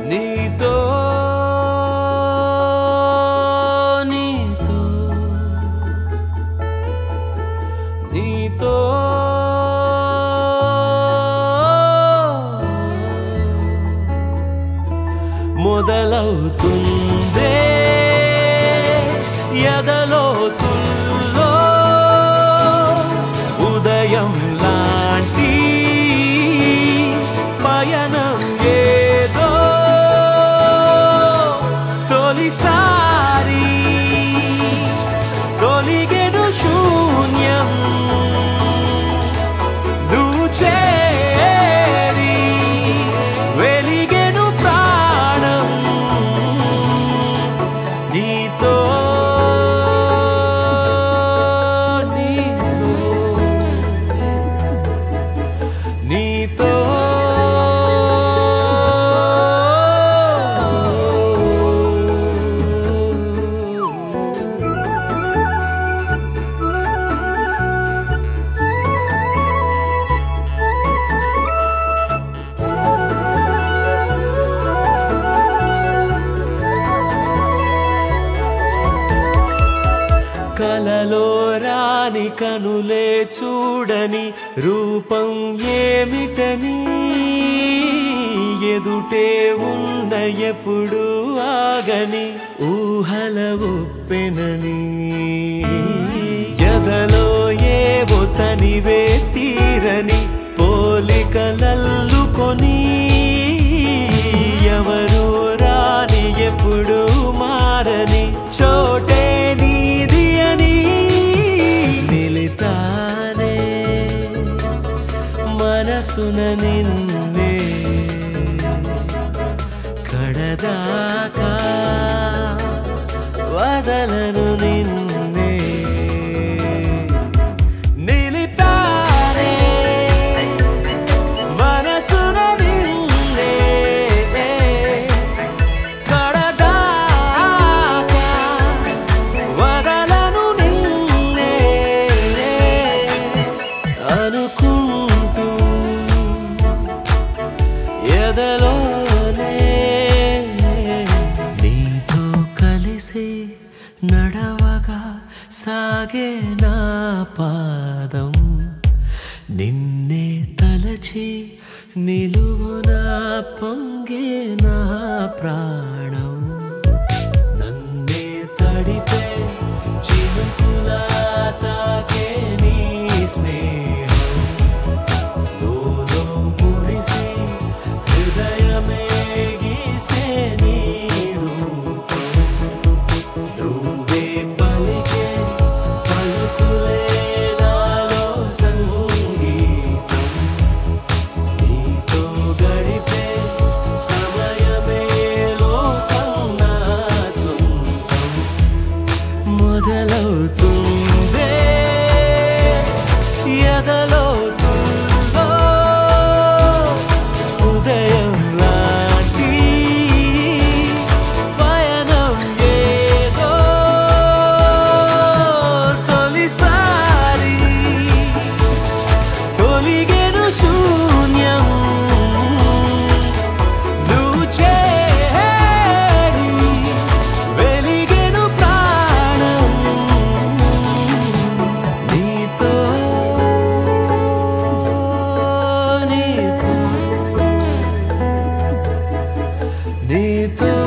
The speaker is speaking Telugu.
నీతో నీతో నీతో మొదలవుతుందే ఎదలోతుల్లో ఉదయం లాంటి పయనం ఏదో తొలిసారి తొలిగెను శూన్యం నువ్వు చేరి వెలిగెను ప్రాణం నీతో నీతో నీతో కలలో రాని కనులే చూడని రూపం ఏమిటని ఎదుటే ఉన్న ఎప్పుడు ఆగని ఊహల ఉప్పెనని ఎదలో ఏవో తనివే తీరని పోలికలల్లుకొని ఎవరు రాని ఎప్పుడు మారని చోటే నీది అని నిలితానే మనసున నిన్నే కడదాకా వదలను నిన్నే నిలిపారే మనసున నిన్నే కడదాకా వదలను నిన్నే అనుకుంటూ ఎదలోనే నీతో కలిసి నడవగా సాగే నా పాదం నిన్నే తలచి నిలువునా పొంగే నా ప్రాణం నన్నే తడిపే చినుకులా తాకే నీ స్నేహం లోలో మురిసి హృదయమే గీసే నీ రూపం నువ్వే పలికే పలుకులే నాలో సంగీతం నీతో గడిపే సమయమే లోకం నా సొంతం మొదలవుతుందే ఎదలవుతుందో ఉదయం లాంటి పయనం ఏదో తొలిసారి తొలిగెను శూన్యం నువ్వు చేరి వెలిగెను ప్రాణం నీతో నీతో నీతో